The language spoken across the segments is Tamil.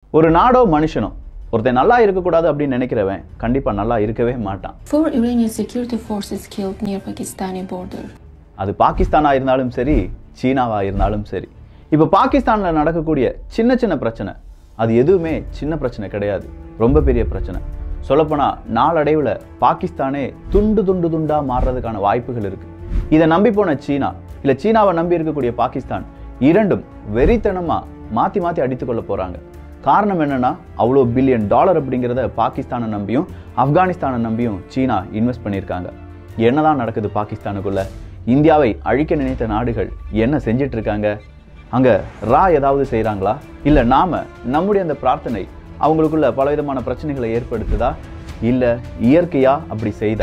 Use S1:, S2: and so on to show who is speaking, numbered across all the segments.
S1: ஒரு நாடோ மனுஷனோ ஒருத்தன் நல்லா இருக்கக்கூடாது அப்படின்னு நினைக்கிறவன் கண்டிப்பாக நல்லா இருக்கவே மாட்டான்
S2: Four Iranian security forces killed near Pakistani border.
S1: அது பாகிஸ்தானாக இருந்தாலும் சரி சீனாவாக இருந்தாலும் சரி இப்போ பாகிஸ்தானில் நடக்கக்கூடிய சின்ன சின்ன பிரச்சனை அது எதுவுமே சின்ன பிரச்சனை கிடையாது ரொம்ப பெரிய பிரச்சனை சொல்லப்போனால் நாளடைவில் பாகிஸ்தானே துண்டு துண்டு துண்டாக மாறுறதுக்கான வாய்ப்புகள் இருக்குது இதை நம்பி போன சீனா இல்லை சீனாவை நம்பி இருக்கக்கூடிய பாகிஸ்தான் இரண்டும் வெறித்தனமாக மாற்றி மாற்றி அடித்துக்கொள்ள போகிறாங்க காரணம் என்னன்னா அவ்வளோ பில்லியன் டாலர் அப்படிங்கிறத பாகிஸ்தானை நம்பியும் ஆப்கானிஸ்தானை நம்பியும் சீனா இன்வெஸ்ட் பண்ணியிருக்காங்க என்னதான் நடக்குது பாகிஸ்தானுக்குள்ள இந்தியாவை அழிக்க நினைத்த நாடுகள் என்ன செஞ்சிட்டு இருக்காங்க அங்க ரா ஏதாவது செய்றாங்களா இல்ல நாம நம்முடைய அந்த பிரார்த்தனை அவங்களுக்குள்ள பலவிதமான பிரச்சனைகளை ஏற்படுத்துதா இல்ல இயற்கையா அப்படி செய்தா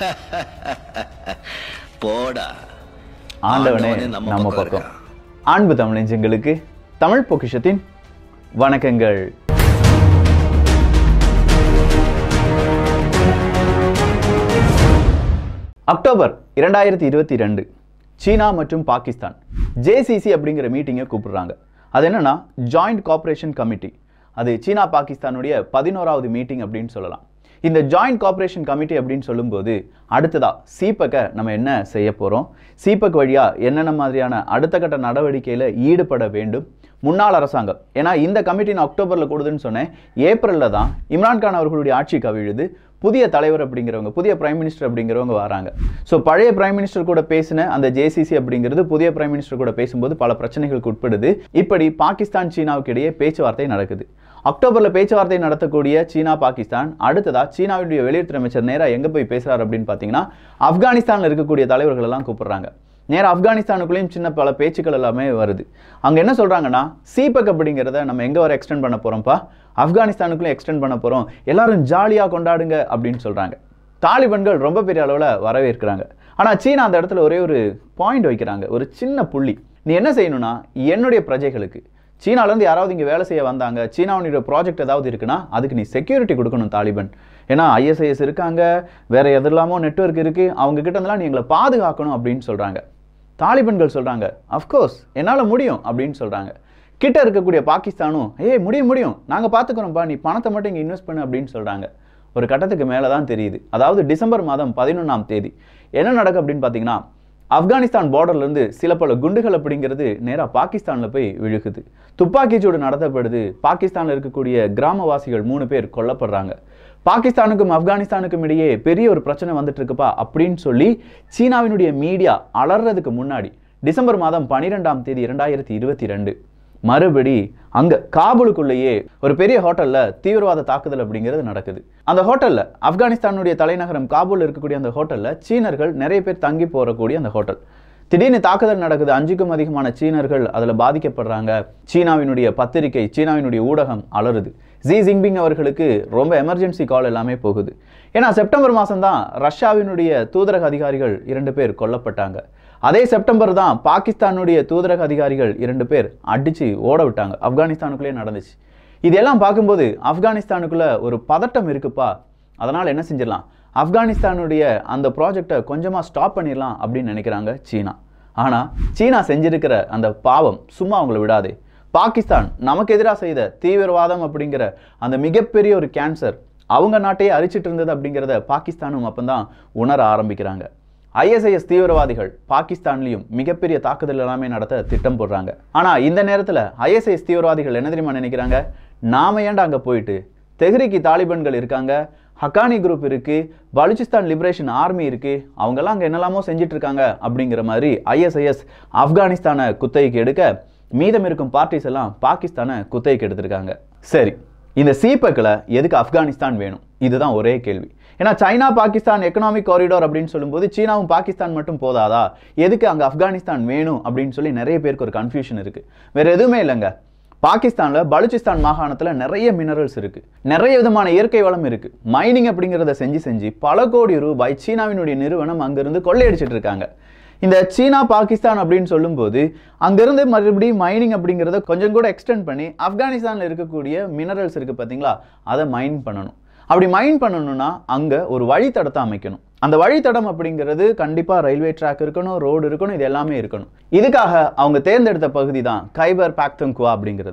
S3: போடா
S1: ஆண்டவனே
S3: ஆண்டவனே நம்ம
S1: நம்ம
S3: பக்கம்
S1: பக்கம் அன்பு தமிழஞ்சங்களுக்கு தமிழ் பொக்கிஷத்தின் வணக்கங்கள் அக்டோபர் இரண்டாயிரத்தி இருபத்தி ரெண்டு சீனா மற்றும் பாகிஸ்தான் ஜேசிசி அப்படிங்கிற மீட்டிங்கை கூப்பிடுறாங்க அது என்னன்னா ஜாயிண்ட் கோஆபரேஷன் கமிட்டி அது சீனா பாகிஸ்தானுடைய பதினோராவது மீட்டிங் அப்படின்னு சொல்லலாம் இந்த ஜாயிண்ட் கோஆபரேஷன் கமிட்டி அப்படின்னு சொல்லும்போது அடுத்ததா சீபக்கை நம்ம என்ன செய்ய போகிறோம் சீபக் வழியா என்னென்ன மாதிரியான அடுத்த கட்ட நடவடிக்கையில் ஈடுபட வேண்டும் முன்னாள் அரசாங்கம் ஏன்னா இந்த கமிட்டி நான் அக்டோபரில் கொடுதுன்னு சொன்னேன் ஏப்ரலில் தான் இம்ரான்கான் அவர்களுடைய ஆட்சி கவிழுது புதிய தலைவர் அப்படிங்கிறவங்க புதிய பிரைம் மினிஸ்டர் அப்படிங்கிறவங்க வராங்க ஸோ பழைய பிரைம் மினிஸ்டர் கூட பேசின அந்த ஜேசிசி அப்படிங்கிறது புதிய பிரைம் மினிஸ்டர் கூட பேசும்போது பல பிரச்சனைகளுக்கு உட்படுது இப்படி பாகிஸ்தான் சீனாவுக்கு இடையே பேச்சுவார்த்தை நடக்குது அக்டோபர்ல பேச்சுவார்த்தை நடத்தக்கூடிய சீனா பாகிஸ்தான் அடுத்ததா சீனாவுடைய வெளியுறவு அமைச்சர் நேரா எங்க போய் பேசுறாரு அப்படின்னு பாத்தீங்கன்னா ஆப்கானிஸ்தான்ல இருக்கக்கூடிய தலைவர்கள் எல்லாம் கூப்பிடுறாங்க நேரா ஆப்கானிஸ்தானுக்குள்ளேயும் சின்ன பல பேச்சுக்கள் எல்லாமே வருது அங்க என்ன சொல்றாங்கன்னா சீபக் அப்படிங்கிறத நம்ம எங்க வர எக்ஸ்டெண்ட் பண்ண போறோம்ப்பா ஆப்கானிஸ்தானுக்குள்ளே எக்ஸ்டெண்ட் பண்ண போறோம் எல்லாரும் ஜாலியா கொண்டாடுங்க அப்படின்னு சொல்றாங்க தாலிபன்கள் ரொம்ப பெரிய அளவுல வரவேற்கிறாங்க ஆனா சீனா அந்த இடத்துல ஒரே ஒரு பாயிண்ட் வைக்கிறாங்க ஒரு சின்ன புள்ளி நீ என்ன செய்யணும்னா என்னுடைய பிரஜைகளுக்கு சீனால இருந்து யாராவது இங்கே வேலை செய்ய வந்தாங்க சீனாவுடைய ப்ராஜெக்ட் ஏதாவது இருக்குன்னா அதுக்கு நீ செக்யூரிட்டி கொடுக்கணும் தாலிபன் ஏன்னா ஐஎஸ்ஐஎஸ் இருக்காங்க வேற எதெல்லாமோ நெட்வொர்க் இருக்கு அவங்க கிட்ட இருந்தெல்லாம் நீ எங்களை பாதுகாக்கணும் அப்படின்னு சொல்றாங்க தாலிபன்கள் சொல்றாங்க அஃப்கோர்ஸ் என்னால் முடியும் அப்படின்னு சொல்றாங்க கிட்ட இருக்கக்கூடிய பாகிஸ்தானும் ஏய் முடியும் முடியும் நாங்கள் பார்த்துக்குறோம்ப்பா நீ பணத்தை மட்டும் இங்கே இன்வெஸ்ட் பண்ணு அப்படின்னு சொல்றாங்க ஒரு கட்டத்துக்கு மேலே தான் தெரியுது அதாவது டிசம்பர் மாதம் பதினொன்றாம் தேதி என்ன நடக்கும் அப்படின்னு பார்த்தீங்கன்னா ஆப்கானிஸ்தான் borderல இருந்து சில பல குண்டுகள் அப்படிங்கிறது நேராக பாகிஸ்தானில் போய் விழுகுது துப்பாக்கிச்சூடு நடத்தப்படுது பாகிஸ்தானில் இருக்கக்கூடிய கிராமவாசிகள் மூணு பேர் கொல்லப்படுறாங்க பாகிஸ்தானுக்கும் ஆப்கானிஸ்தானுக்கும் இடையே பெரிய ஒரு பிரச்சனை வந்துட்டு இருக்குப்பா அப்படின்னு சொல்லி சீனாவினுடைய மீடியா அலறதுக்கு முன்னாடி டிசம்பர் மாதம் பன்னிரெண்டாம் தேதி இரண்டாயிரத்தி இருபத்தி ரெண்டு மறுபடி அங்க காபூலுக்குள்ளேயே ஒரு பெரிய ஹோட்டல்ல தீவிரவாத தாக்குதல் அப்படிங்கிறது நடக்குது அந்த ஹோட்டல்ல ஆப்கானிஸ்தானுடைய தலைநகரம் காபூல் இருக்கக்கூடிய அந்த ஹோட்டல்ல சீனர்கள் நிறைய பேர் தங்கி போறக்கூடிய அந்த ஹோட்டல் திடீர்னு தாக்குதல் நடக்குது அஞ்சுக்கும் அதிகமான சீனர்கள் அதுல பாதிக்கப்படுறாங்க சீனாவினுடைய பத்திரிகை சீனாவினுடைய ஊடகம் அலறுது ஜி ஜின்பிங் அவர்களுக்கு ரொம்ப எமர்ஜென்சி கால் எல்லாமே போகுது ஏன்னா செப்டம்பர் மாதம் தான் ரஷ்யாவினுடைய தூதரக அதிகாரிகள் இரண்டு பேர் கொல்லப்பட்டாங்க அதே செப்டம்பர் தான் பாகிஸ்தானுடைய தூதரக அதிகாரிகள் இரண்டு பேர் அடிச்சு ஓட விட்டாங்க ஆப்கானிஸ்தானுக்குள்ளே நடந்துச்சு இதெல்லாம் பார்க்கும்போது ஆப்கானிஸ்தானுக்குள்ள ஒரு பதட்டம் இருக்குப்பா அதனால் என்ன செஞ்சிடலாம் ஆப்கானிஸ்தானுடைய அந்த ப்ராஜெக்டை கொஞ்சமாக ஸ்டாப் பண்ணிடலாம் அப்படின்னு நினைக்கிறாங்க சீனா ஆனால் சீனா செஞ்சிருக்கிற அந்த பாவம் சும்மா அவங்கள விடாதே பாகிஸ்தான் நமக்கு எதிராக செய்த தீவிரவாதம் அப்படிங்கிற அந்த மிகப்பெரிய ஒரு கேன்சர் அவங்க நாட்டையே அரிச்சிட்டு இருந்தது அப்படிங்கிறத பாகிஸ்தானும் அப்பந்தான் உணர ஆரம்பிக்கிறாங்க ஐஎஸ்ஐஎஸ் தீவிரவாதிகள் பாகிஸ்தான்லயும் மிகப்பெரிய தாக்குதல் எல்லாமே நடத்த திட்டம் போடுறாங்க ஆனா இந்த நேரத்துல ஐஎஸ்ஐஎஸ் தீவிரவாதிகள் என்ன தெரியுமா நினைக்கிறாங்க நாம ஏன்டா அங்க போயிட்டு தெஹ்ரிக்கு தாலிபன்கள் இருக்காங்க ஹக்கானி குரூப் இருக்கு பலுச்சிஸ்தான் லிபரேஷன் ஆர்மி இருக்கு அவங்கெல்லாம் அங்க என்னெல்லாமோ செஞ்சுட்டு இருக்காங்க அப்படிங்கிற மாதிரி ஐஎஸ்ஐஎஸ் ஆப்கானிஸ்தானை குத்தகைக்கு எடுக்க மீதம் இருக்கும் பார்ட்டிஸ் எல்லாம் பாகிஸ்தானை குத்தகைக்கு எடுத்திருக்காங்க சரி இந்த சீபக்கில் எதுக்கு ஆப்கானிஸ்தான் வேணும் இதுதான் ஒரே கேள்வி ஏன்னா சைனா பாகிஸ்தான் எக்கனாமிக் காரிடார் அப்படின்னு சொல்லும்போது சீனாவும் பாகிஸ்தான் மட்டும் போதாதா எதுக்கு அங்கே ஆப்கானிஸ்தான் வேணும் அப்படின்னு சொல்லி நிறைய பேருக்கு ஒரு கன்ஃபியூஷன் இருக்கு வேற எதுவுமே இல்லைங்க பாகிஸ்தான்ல பலுச்சிஸ்தான் மாகாணத்துல நிறைய மினரல்ஸ் இருக்கு நிறைய விதமான இயற்கை வளம் இருக்கு மைனிங் அப்படிங்கிறத செஞ்சு செஞ்சு பல கோடி ரூபாய் சீனாவினுடைய நிறுவனம் அங்கிருந்து கொள்ளையடிச்சிட்டு இருக்காங்க இந்த சீனா பாகிஸ்தான் அப்படின்னு சொல்லும்போது அங்கிருந்து மறுபடியும் மைனிங் அப்படிங்கிறத கொஞ்சம் கூட எக்ஸ்டெண்ட் பண்ணி ஆப்கானிஸ்தானில் இருக்கக்கூடிய மினரல்ஸ் இருக்கு பார்த்தீங்களா அதை மைன் பண்ணணும் அப்படி மைன் பண்ணணும்னா அங்கே ஒரு வழித்தடத்தை அமைக்கணும் அந்த வழித்தடம் அப்படிங்கிறது கண்டிப்பாக ரயில்வே ட்ராக் இருக்கணும் ரோடு இருக்கணும் இது எல்லாமே இருக்கணும் இதுக்காக அவங்க தேர்ந்தெடுத்த பகுதி தான் கைபர் பாக்தங்குவா அப்படிங்கிறது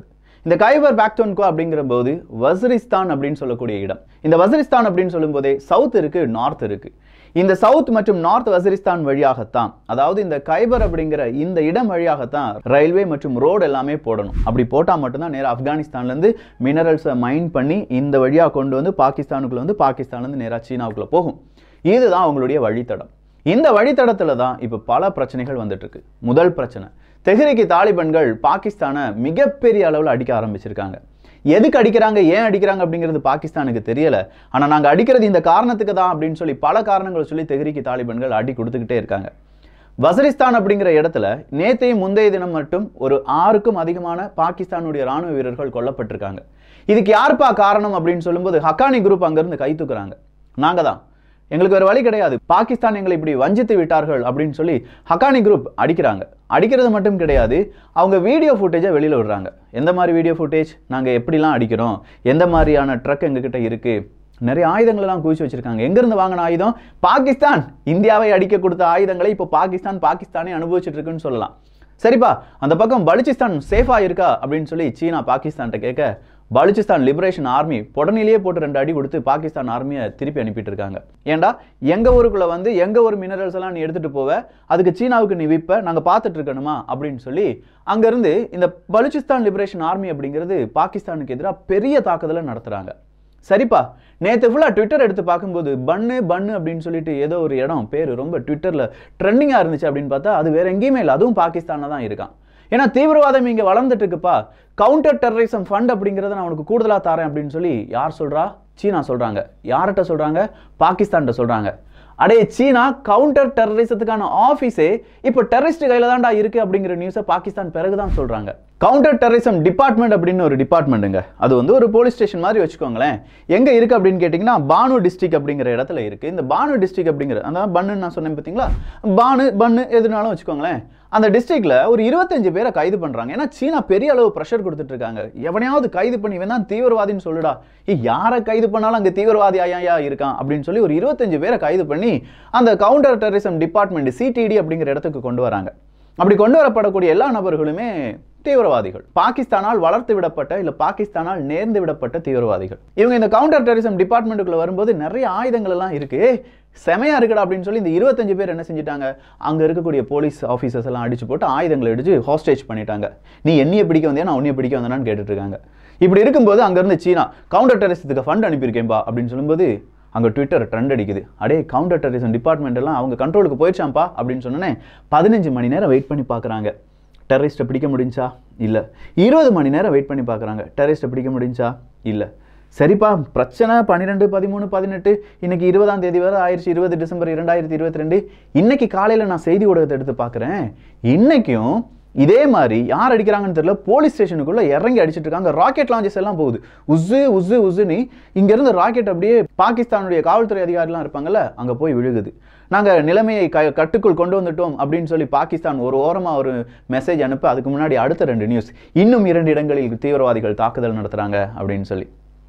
S1: இந்த கைபர் பாக்டோன்கோ அப்படிங்கிற போது வசிரிஸ்தான் அப்படின்னு சொல்லக்கூடிய இடம் இந்த வசிரிஸ்தான் அப்படின்னு சொல்லும்போதே சவுத் இருக்கு நார்த் இருக்கு இந்த சவுத் மற்றும் நார்த் வசிரிஸ்தான் வழியாகத்தான் அதாவது இந்த கைபர் அப்படிங்கிற இந்த இடம் வழியாகத்தான் ரயில்வே மற்றும் ரோடு எல்லாமே போடணும் அப்படி போட்டால் மட்டும்தான் நேராக ஆப்கானிஸ்தான்லேருந்து மினரல்ஸை மைன் பண்ணி இந்த வழியாக கொண்டு வந்து பாகிஸ்தானுக்குள்ள வந்து பாகிஸ்தான்லேருந்து நேராக சீனாவுக்குள்ள போகும் இதுதான் அவங்களுடைய வழித்தடம் இந்த வழித்தடத்தில் தான் இப்போ பல பிரச்சனைகள் வந்துட்டு இருக்கு முதல் பிரச்சனை தெஹ்ரிக்கு தாலிபன்கள் பாகிஸ்தானை மிகப்பெரிய அளவில் அடிக்க ஆரம்பிச்சிருக்காங்க எதுக்கு அடிக்கிறாங்க ஏன் அடிக்கிறாங்க அப்படிங்கிறது பாகிஸ்தானுக்கு தெரியல ஆனால் நாங்கள் அடிக்கிறது இந்த காரணத்துக்கு தான் அப்படின்னு சொல்லி பல காரணங்களை சொல்லி தெஹ்ரிக்கு தாலிபன்கள் அடி கொடுத்துக்கிட்டே இருக்காங்க வசரிஸ்தான் அப்படிங்கிற இடத்துல நேத்தையும் முந்தைய தினம் மட்டும் ஒரு ஆறுக்கும் அதிகமான பாகிஸ்தானுடைய ராணுவ வீரர்கள் கொல்லப்பட்டிருக்காங்க இதுக்கு யாருப்பா காரணம் அப்படின்னு சொல்லும்போது ஹக்கானி குரூப் அங்கிருந்து கை தூக்குறாங்க நாங்க தான் எங்களுக்கு வேறு வழி கிடையாது பாகிஸ்தான் எங்களை இப்படி வஞ்சித்து விட்டார்கள் அப்படின்னு சொல்லி ஹக்கானி குரூப் அடிக்கிறாங்க அடிக்கிறது மட்டும் கிடையாது அவங்க வீடியோ ஃபுட்டேஜை வெளியில் விடுறாங்க எந்த மாதிரி வீடியோ ஃபுட்டேஜ் நாங்கள் எப்படிலாம் அடிக்கிறோம் எந்த மாதிரியான ட்ரக் எங்ககிட்ட இருக்குது நிறைய ஆயுதங்களெல்லாம் குவிச்சு வச்சிருக்காங்க எங்கேருந்து வாங்கின ஆயுதம் பாகிஸ்தான் இந்தியாவை அடிக்க கொடுத்த ஆயுதங்களை இப்போ பாகிஸ்தான் பாகிஸ்தானே அனுபவிச்சுட்டு இருக்குன்னு சொல்லலாம் சரிப்பா அந்த பக்கம் பலுச்சிஸ்தான் சேஃபா இருக்கா அப்படின்னு சொல்லி சீனா பாகிஸ்தான்கிட்ட கேட்க பலுச்சிஸ்தான் லிபரேஷன் ஆர்மி புடனிலேயே போட்டு ரெண்டு அடி கொடுத்து பாகிஸ்தான் ஆர்மியை திருப்பி அனுப்பிட்டு இருக்காங்க ஏன்டா எங்க ஊருக்குள்ள வந்து எங்க ஒரு மினரல்ஸ் எல்லாம் நீ எடுத்துட்டு போவ அதுக்கு சீனாவுக்கு நீ விற்ப நாங்க பார்த்துட்டு இருக்கணுமா அப்படின்னு சொல்லி அங்கிருந்து இந்த பலுச்சிஸ்தான் லிபரேஷன் ஆர்மி அப்படிங்கிறது பாகிஸ்தானுக்கு எதிராக பெரிய தாக்குதலை நடத்துறாங்க சரிப்பா நேற்று ஃபுல்லாக ட்விட்டர் எடுத்து பார்க்கும்போது பன்னு பன்னு அப்படின்னு சொல்லிட்டு ஏதோ ஒரு இடம் பேர் ரொம்ப ட்விட்டரில் ட்ரெண்டிங்காக இருந்துச்சு அப்படின்னு பார்த்தா அது வேற எங்கேயுமே இல்லை அதுவும் பாகிஸ்தானில் தான் இருக்கான் ஏன்னா தீவிரவாதம் இங்கே வளர்ந்துட்டு இருக்குப்பா கவுண்டர் டெரரிசம் ஃபண்ட் அப்படிங்கிறத நான் உனக்கு கூடுதலாக தரேன் அப்படின்னு சொல்லி யார் சொல்கிறா சீனா சொல்கிறாங்க யார்கிட்ட சொல்கிறாங்க பாகிஸ்தான்கிட்ட சொல்கிறாங்க அடே சீனா கவுண்டர் டெரரிசத்துக்கான ஆஃபீஸே இப்போ டெரரிஸ்ட் கையில் தான்டா இருக்கு அப்படிங்கிற நியூஸை பாகிஸ்தான் பிறகு தான் சொல்கிறாங்க கவுண்டர் டெரரிசம் டிபார்ட்மெண்ட் அப்படின்னு ஒரு டிபார்ட்மெண்ட்டுங்க அது வந்து ஒரு போலீஸ் ஸ்டேஷன் மாதிரி வச்சுக்கோங்களேன் எங்கே இருக்குது அப்படின்னு கேட்டிங்கன்னா பானு டிஸ்ட்ரிக்ட் அப்படிங்கிற இடத்துல இருக்குது இந்த பானு டிஸ்ட்ரிக்ட் அப்படிங்கிற அந்த பன்னு நான் சொன்னேன் பார்த்தீங்களா பானு பன்னு எதுனாலும் வச்சுக்கோங்களேன் அந்த டிஸ்ட்ரிக்ட்ல ஒரு இருபத்தஞ்சு பேரை கைது பண்றாங்க ஏன்னா சீனா பெரிய அளவு ப்ரெஷர் கொடுத்துட்டு இருக்காங்க எவனையாவது கைது பண்ணி வேணா தீவிரவாதின்னு சொல்லுடா ஏய் யாரை கைது பண்ணாலும் அங்க தீவிரவாதி ஐயா இருக்கான் அப்படின்னு சொல்லி ஒரு இருபத்தஞ்சு பேரை கைது பண்ணி அந்த கவுண்டர் டெரரிசம் டிபார்ட்மெண்ட் சிடிடி அப்படிங்கிற இடத்துக்கு கொண்டு வராங்க அப்படி கொண்டு வரப்படக்கூடிய எல்லா நபர்களுமே தீவிரவாதிகள் பாகிஸ்தானால் வளர்த்து விடப்பட்ட இல்ல பாகிஸ்தானால் நேர்ந்து விடப்பட்ட தீவிரவாதிகள் இவங்க இந்த கவுண்டர் டெரரிசம் டிபார்ட்மெண்ட்டுக்குள்ள வரும்போது நிறைய ஆயுதங்கள் எல்லாம் இருக்கு ஏய், செமையா இருக்குடா அப்படின்னு சொல்லி இந்த இருபத்தஞ்சு பேர் என்ன செஞ்சுட்டாங்க அங்க இருக்கக்கூடிய போலீஸ் ஆஃபீஸர்ஸ் எல்லாம் அடிச்சு போட்டு ஆயுதங்களை அடிச்சு ஹாஸ்டேஜ் பண்ணிட்டாங்க நீ என்னைய பிடிக்க வந்தியா நான் உன்னைய பிடிக்க வந்தேனான்னு கேட்டுட்டு இருக்காங்க இப்படி இருக்கும்போது அங்கிருந்து சீனா கவுண்டர் டெரரிசத்துக்கு ஃபண்ட் அனுப்பியிருக்கேன்பா அப்படின்னு சொல்லும்போது அங்கே ட்விட்டர் ட்ரெண்ட் அடிக்குது அடே கவுண்டர் டெரரிசம் டிபார்ட்மெண்ட் எல்லாம் அவங்க கண்ட்ரோலுக்கு போயிடுச்சாம்ப்பா அப்படின்னு சொன்னோன்னே பதினஞ்சு மணி நேரம் வெயிட் பண்ணி பார்க்குறாங்க டெரரிஸ்ட்டை பிடிக்க முடிஞ்சா இல்லை இருபது மணி நேரம் வெயிட் பண்ணி பார்க்குறாங்க டெரரிஸ்ட்டை பிடிக்க முடிஞ்சா இல்லை சரிப்பா பிரச்சனை பன்னிரெண்டு பதிமூணு பதினெட்டு இன்னைக்கு இருபதாம் தேதி வரை ஆயிடுச்சு இருபது டிசம்பர் இரண்டாயிரத்தி இருபத்தி ரெண்டு இன்னைக்கு காலையில் நான் செய்தி ஊடகத்தை எடுத்து பார்க்குறேன் இன்னைக்கும் இதே மாதிரி யார் அடிக்கிறாங்கன்னு தெரியல போலீஸ் ஸ்டேஷனுக்குள்ள இறங்கி அடிச்சிட்டு இருக்காங்க ராக்கெட் லான்ச்சஸ் எல்லாம் போகுது உஸ்ஸு உஸ்ஸு உஸ்ஸுன்னு இங்க இருந்து ராக்கெட் அப்படியே பாகிஸ்தானுடைய காவல்துறை அதிகாரிலாம் இருப்பாங்கல்ல அங்க போய் விழுகுது நாங்க நிலைமையை க கட்டுக்குள் கொண்டு வந்துட்டோம் அப்படின்னு சொல்லி பாகிஸ்தான் ஒரு ஓரமா ஒரு மெசேஜ் அனுப்ப அதுக்கு முன்னாடி அடுத்த ரெண்டு நியூஸ் இன்னும் இரண்டு இடங்களில் தீவிரவாதிகள் தாக்குதல் நடத்துறாங்க அப்படின்னு சொல்லி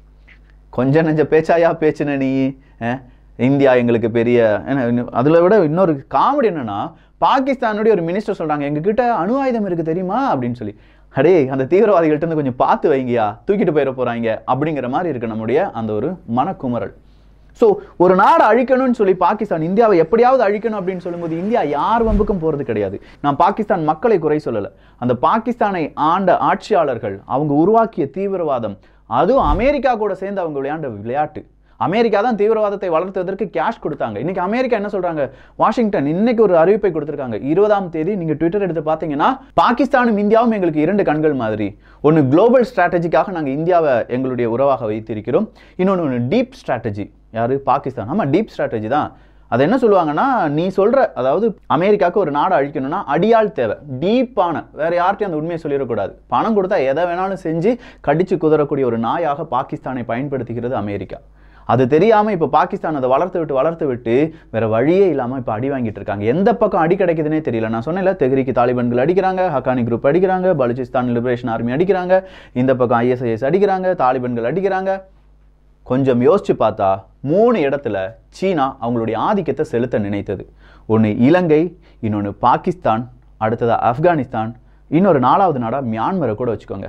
S1: கொஞ்ச நெஞ்ச பேச்சாயா பேச்சுன நீ அஹ்? இந்தியா எங்களுக்கு பெரிய ஏன்னா, இன்னும் அதுல விட இன்னொரு காமெடி என்னன்னா பாகிஸ்தானுடைய ஒரு மினிஸ்டர் சொல்றாங்க எங்ககிட்ட அணு ஆயுதம் இருக்கு தெரியுமா அப்படின்னு சொல்லி அடே அந்த தீவிரவாதிகள்ட்ட இருந்து கொஞ்சம் பார்த்து வைங்கயா தூக்கிட்டு போயிட போறாங்க அப்படிங்கிற மாதிரி இருக்கு நம்முடைய அந்த ஒரு மனக்குமரல் ஸோ ஒரு நாடு அழிக்கணும்னு சொல்லி பாகிஸ்தான் இந்தியாவை எப்படியாவது அழிக்கணும் அப்படின்னு சொல்லும்போது இந்தியா யார் வம்புக்கும் போறது கிடையாது நான் பாகிஸ்தான் மக்களை குறை சொல்லல அந்த பாகிஸ்தானை ஆண்ட ஆட்சியாளர்கள் அவங்க உருவாக்கிய தீவிரவாதம் அதுவும் அமெரிக்கா கூட சேர்ந்து அவங்க விளையாண்ட விளையாட்டு அமெரிக்கா தான் தீவிரவாதத்தை வளர்த்துவதற்கு கேஷ் கொடுத்தாங்க இன்னைக்கு அமெரிக்கா என்ன சொல்றாங்க வாஷிங்டன் இன்னைக்கு ஒரு அறிவிப்பை கொடுத்திருக்காங்க இருபதாம் தேதி நீங்க ட்விட்டர் எடுத்து பார்த்தீங்கன்னா பாகிஸ்தானும் இந்தியாவும் எங்களுக்கு இரண்டு கண்கள் மாதிரி ஒன்னு குளோபல் ஸ்ட்ராட்டஜிக்காக நாங்க இந்தியாவை எங்களுடைய உறவாக வைத்திருக்கிறோம் இன்னொன்று ஒன்று டீப் ஸ்ட்ராட்டஜி யாரு பாகிஸ்தான் ஆமா டீப் ஸ்ட்ராட்டஜி தான் அது என்ன சொல்லுவாங்கன்னா நீ சொல்ற அதாவது அமெரிக்காவுக்கு ஒரு நாடு அழிக்கணும்னா அடியாள் தேவை டீப்பான வேற யார்ட்டையும் அந்த உண்மையை சொல்லிடக்கூடாது பணம் கொடுத்தா எதை வேணாலும் செஞ்சு கடிச்சு குதறக்கூடிய ஒரு நாயாக பாகிஸ்தானை பயன்படுத்துகிறது அமெரிக்கா அது தெரியாம இப்போ பாகிஸ்தான் அதை வளர்த்து விட்டு வளர்த்து விட்டு வேற வழியே இல்லாம இப்போ அடி வாங்கிட்டு இருக்காங்க எந்த பக்கம் அடி கிடைக்குதுன்னே தெரியல நான் சொன்னேன்ல தெஹ்ரிக்கு தாலிபான்கள் அடிக்கிறாங்க ஹக்கானி குரூப் அடிக்கிறாங்க பலுச்சிஸ்தான் லிபரேஷன் ஆர்மி அடிக்கிறாங்க இந்த பக்கம் ஐஎஸ்ஐஎஸ் அடிக்கிறாங்க தாலிபான்கள் அடிக்கிறாங்க கொஞ்சம் யோசிச்சு பார்த்தா மூணு இடத்துல சீனா அவங்களுடைய ஆதிக்கத்தை செலுத்த நினைத்தது ஒன்று இலங்கை இன்னொன்று பாகிஸ்தான் அடுத்தது ஆப்கானிஸ்தான் இன்னொரு நாலாவது நாடா மியான்மரை கூட வச்சுக்கோங்க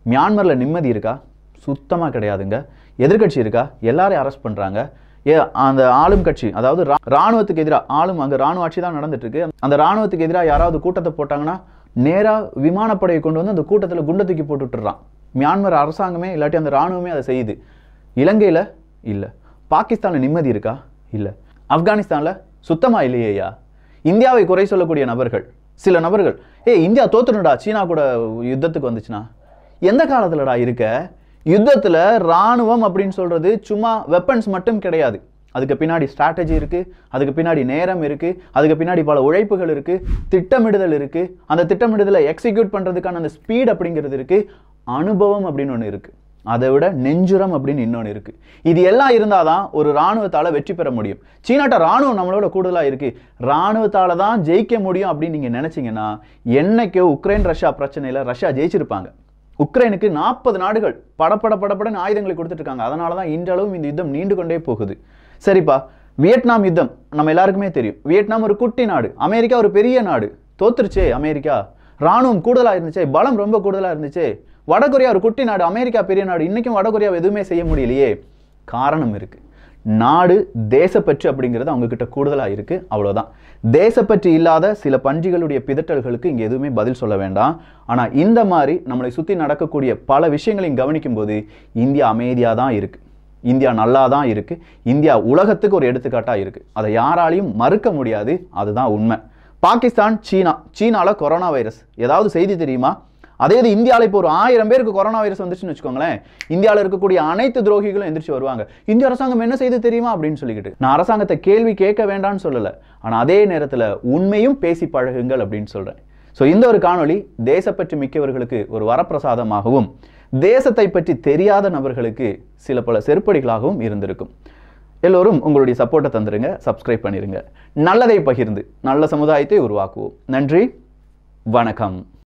S1: மியான்மரில் நிம்மதி இருக்கா சுத்தமாக கிடையாதுங்க எதிர்க்கட்சி இருக்கா எல்லாரையும் அரெஸ்ட் பண்ணுறாங்க ஏ அந்த ஆளும் கட்சி அதாவது ரா- ராணுவத்துக்கு எதிராக ஆளும் அங்கே ராணுவ ஆட்சி தான் நடந்துட்டு இருக்கு அந்த ராணுவத்துக்கு எதிராக யாராவது கூட்டத்தை போட்டாங்கன்னா நேராக விமானப்படையை கொண்டு வந்து அந்த கூட்டத்தில் குண்டை தூக்கி போட்டு விட்டுறான் மியான்மர் அரசாங்கமே இல்லாட்டி அந்த ராணுவமே அதை செய்யுது இலங்கையில் இல்லை பாகிஸ்தானில் நிம்மதி இருக்கா இல்லை ஆப்கானிஸ்தானில் சுத்தமாக இல்லையேயா இந்தியாவை குறை சொல்லக்கூடிய நபர்கள் சில நபர்கள் ஏய் இந்தியா தோத்துனுடா சீனா கூட யுத்தத்துக்கு வந்துச்சுன்னா எந்த காலத்துலடா இருக்க யுத்தத்தில் ராணுவம் அப்படின்னு சொல்றது சும்மா வெப்பன்ஸ் மட்டும் கிடையாது அதுக்கு பின்னாடி ஸ்ட்ராட்டஜி இருக்கு அதுக்கு பின்னாடி நேரம் இருக்கு அதுக்கு பின்னாடி பல உழைப்புகள் இருக்கு திட்டமிடுதல் இருக்கு அந்த திட்டமிடுதலை எக்ஸிக்யூட் பண்றதுக்கான அந்த ஸ்பீட் அப்படிங்கிறது இருக்கு அனுபவம் அப்படின்னு ஒன்று இருக்கு அதை விட நெஞ்சுரம் அப்படின்னு இன்னொன்று இருக்கு இது எல்லாம் இருந்தாதான் ஒரு ராணுவத்தால வெற்றி பெற முடியும் சீனாட்ட ராணுவம் நம்மளோட கூடுதலா இருக்கு ராணுவத்தால தான் ஜெயிக்க முடியும் அப்படின்னு நீங்க நினைச்சீங்கன்னா என்னைக்கோ உக்ரைன் ரஷ்யா பிரச்சனையில ரஷ்யா ஜெயிச்சிருப்பாங்க உக்ரைனுக்கு நாற்பது நாடுகள் படப்பட படப்படன்னு ஆயுதங்களை கொடுத்துட்டு இருக்காங்க அதனால தான் இன்றளவும் இந்த யுத்தம் நீண்டு கொண்டே போகுது சரிப்பா வியட்நாம் யுத்தம் நம்ம எல்லாருக்குமே தெரியும் வியட்நாம் ஒரு குட்டி நாடு அமெரிக்கா ஒரு பெரிய நாடு தோத்துருச்சே அமெரிக்கா ராணுவம் கூடுதலா இருந்துச்சே பலம் ரொம்ப கூடுதலா இருந்துச்சே வடகொரியா ஒரு குட்டி நாடு அமெரிக்கா பெரிய நாடு இன்னைக்கும் வடகொரியாவை எதுவுமே செய்ய முடியலையே காரணம் இருக்கு நாடு தேசப்பற்று அப்படிங்கிறது அவங்க கிட்ட கூடுதலா இருக்கு அவ்வளவுதான் தேசப்பற்று இல்லாத சில பன்றிகளுடைய பிதட்டல்களுக்கு இங்க எதுவுமே பதில் சொல்ல வேண்டாம் ஆனா இந்த மாதிரி நம்மளை சுத்தி நடக்கக்கூடிய பல விஷயங்களையும் கவனிக்கும் போது இந்தியா அமைதியா தான் இருக்கு இந்தியா நல்லா தான் இருக்கு இந்தியா உலகத்துக்கு ஒரு எடுத்துக்காட்டா இருக்கு அதை யாராலையும் மறுக்க முடியாது அதுதான் உண்மை பாகிஸ்தான் சீனா சீனால கொரோனா வைரஸ் ஏதாவது செய்தி தெரியுமா அதே இது இந்தியாவில் இப்போ ஒரு ஆயிரம் பேருக்கு கொரோனா வைரஸ் வந்துச்சுன்னு வச்சுக்கோங்களேன் இந்தியாவில் இருக்கக்கூடிய அனைத்து துரோகிகளும் எந்திரிச்சு வருவாங்க இந்திய அரசாங்கம் என்ன செய்து தெரியுமா அப்படின்னு சொல்லிக்கிட்டு நான் அரசாங்கத்தை கேள்வி கேட்க வேண்டாம்னு சொல்லலை ஆனால் அதே நேரத்தில் உண்மையும் பேசி பழகுங்கள் அப்படின்னு சொல்கிறேன் ஸோ இந்த ஒரு காணொளி தேசப்பற்று மிக்கவர்களுக்கு ஒரு வரப்பிரசாதமாகவும் தேசத்தை பற்றி தெரியாத நபர்களுக்கு சில பல செருப்படிகளாகவும் இருந்திருக்கும் எல்லோரும் உங்களுடைய சப்போர்ட்டை தந்துருங்க சப்ஸ்கிரைப் பண்ணிருங்க நல்லதை பகிர்ந்து நல்ல சமுதாயத்தை உருவாக்குவோம் நன்றி வணக்கம்